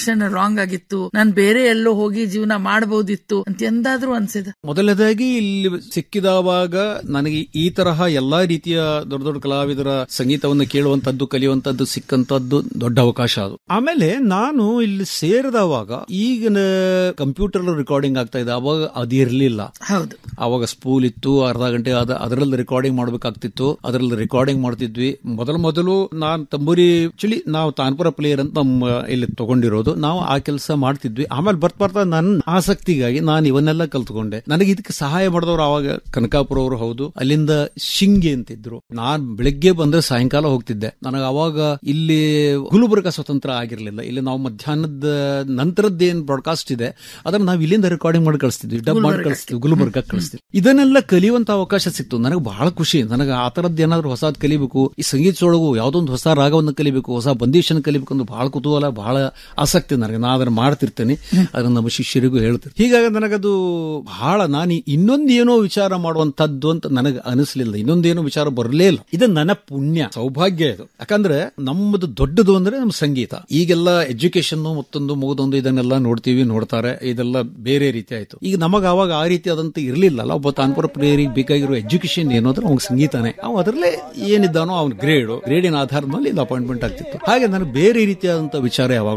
direction wrong ಆಗಿತ್ತು ನಾನು ಬೇರೆ ಎಲ್ಲೋ ಹೋಗಿ ಜೀವನ ಮಾಡಬಹುದಿತ್ತು ಅಂತ ಎಂದಾದ್ರೂ ಅನ್ಸಿದ ಮೊದಲನೇದಾಗಿ ಇಲ್ಲಿ ಸಿಕ್ಕಿದವಾಗ ನನಗೆ ಈ ತರಹ ಎಲ್ಲಾ ರೀತಿಯ ದೊಡ್ಡ ದೊಡ್ಡ ಕಲಾವಿದರ ಸಂಗೀತವನ್ನು ಕೇಳುವಂತದ್ದು ಕಲಿಯುವಂತದ್ದು ಸಿಕ್ಕಂತದ್ದು ದೊಡ್ಡ ಅವಕಾಶ ಅದು ಆಮೇಲೆ ನಾನು ಇಲ್ಲಿ ಸೇರಿದವಾಗ ಈಗಿನ ಕಂಪ್ಯೂಟರ್ ರೆಕಾರ್ಡಿಂಗ್ ಆಗ್ತಾ ಇದೆ ಅವಾಗ ಅದಿರ್ಲಿಲ್ಲ ಹೌದು ಅವಾಗ ಸ್ಪೂಲ್ ಇತ್ತು ಅರ್ಧ ಗಂಟೆ ಅದ ಅದರಲ್ಲಿ ರೆಕಾರ್ಡಿಂಗ್ ಮಾಡ್ಬೇಕಾಗ್ತಿತ್ತು ಅದರಲ್ಲಿ ರೆಕಾರ್ಡಿಂಗ್ ಮಾಡ್ತಿದ್ವಿ ಮೊದಲು ಮೊದಲು ನಾನ್ ತಂಬೂರಿ ಆಕ್ಚುಲಿ ನಾವು ತಾನ್ಪುರ ಪ್ಲೇಯರ್ ಅಂತ ನಮ್ಮ ಇಲ್ಲಿ ತಗೊಂಡಿರೋದು ನಾವು ಆ ಕೆಲಸ ಮಾಡ್ತಿದ್ವಿ ಆಮೇಲೆ ಬರ್ತಾ ಬರ್ತಾ ನನ್ನ ಆಸಕ್ತಿಗಾಗಿ ನಾನು ಇವನ್ನೆಲ್ಲ ಕಲ್ತ್ಕೊಂಡೆ ನನಗೆ ಇದಕ್ಕೆ ಸಹಾಯ ಮಾಡಿದವರು ಅವಾಗ ಕನಕಾಪುರ ಅವರು ಹೌದು ಅಲ್ಲಿಂದ ಶಿಂಗೆ ಅಂತಿದ್ರು ನಾನ್ ಬೆಳಗ್ಗೆ ಬಂದ್ರೆ ಸಾಯಂಕಾಲ ಹೋಗ್ತಿದ್ದೆ ನನಗೆ ಅವಾಗ ಇಲ್ಲಿ ಗುಲ್ಬರ್ಗ ಸ್ವತಂತ್ರ ಆಗಿರ್ಲಿಲ್ಲ ಇಲ್ಲಿ ನಾವು ಮಧ್ಯಾಹ್ನದ ನಂತರದ್ದು ಏನ್ ಬ್ರಾಡ್ಕಾಸ್ಟ್ ಇದೆ ಅದನ್ನ ನಾವು ಇಲ್ಲಿಂದ ರೆಕಾರ್ಡಿಂಗ್ ಮಾಡಿ ಕಳಿಸ್ತಿದ್ವಿ ಡಬ್ ಮಾಡಿ ಕಳಿಸ್ತೀವಿ ಗುಲ್ಬರ್ಗ ಕಳಿಸ್ತೀವಿ ಇದನ್ನೆಲ್ಲ ಕಲಿಯುವಂತ ಅವಕಾಶ ಸಿಕ್ತು ನನಗೆ ಬಹಳ ಖುಷಿ ನನಗೆ ಆ ತರದ್ದು ಏನಾದ್ರು ಹೊಸದ್ ಕಲಿಬೇಕು ಈ ಸಂಗೀತದೊಳಗು ಯಾವ್ದೊಂದು ಹೊಸ ರಾಗವನ್ನು ಕಲಿಬೇಕು ಹೊಸ ಬಂದೀಶನ ಕಲಿಬೇಕು ಅಂತ ಬಹಳ ಕುತೂಹಲ ಬಹಳ ಆಸಕ್ತಿ ನನಗೆ ನಾ ಅದನ್ನ ಮಾಡ್ತಿರ್ತೇನೆ ಅದನ್ನ ನಮ್ಮ ಶಿಷ್ಯರಿಗೂ ಹೇಳ್ತೀನಿ ಹೀಗಾಗಿ ನನಗದು ಬಹಳ ನಾನು ಇನ್ನೊಂದೇನೋ ವಿಚಾರ ಮಾಡುವಂತದ್ದು ಅಂತ ನನಗೆ ಅನಿಸ್ಲಿಲ್ಲ ಇನ್ನೊಂದೇನೋ ವಿಚಾರ ಬರಲೇ ಇಲ್ಲ ಇದು ನನ್ನ ಪುಣ್ಯ ಸೌಭಾಗ್ಯ ಇದು ಯಾಕಂದ್ರೆ ನಮ್ಮದು ದೊಡ್ಡದು ಅಂದ್ರೆ ನಮ್ಮ ಸಂಗೀತ ಈಗೆಲ್ಲ ಎಜುಕೇಶನ್ ಮತ್ತೊಂದು ಮುಗಿದೊಂದು ಇದನ್ನೆಲ್ಲ ನೋಡ್ತೀವಿ ನೋಡ್ತಾರೆ ಇದೆಲ್ಲ ಬೇರೆ ರೀತಿ ಆಯ್ತು ಈಗ ನಮಗ ಅವಾಗ ಆ ರೀತಿ ಅದಂತ ಇರ್ಲಿಲ್ಲ ಅಲ್ಲ ಒಬ್ಬ ತಾನ್ಪುರ ಪ್ಲೇಯರಿಗೆ ಬೇಕಾಗಿರೋ ಎಜುಕೇಶನ್ ಏನು ಅಂದ್ರೆ ಅವ್ನ ಸಂಗೀತನೇ ಅವ್ ಅದರಲ್ಲೇ ಏನಿದ್ದಾನೋ ಅವ್ನ ಗ್ರೇಡ್ ಗ್ರೇಡಿನ ಆಧಾರದ ಮೇಲೆ ಇದು ಅಪಾಯಿಂಟ್ಮೆಂಟ್ ಆಗ್ತಿತ್ತು ಹಾಗೆ ನನಗೆ ಬೇರೆ ರೀತಿಯಾದಂತ ವಿಚಾರ ಯಾವಾಗ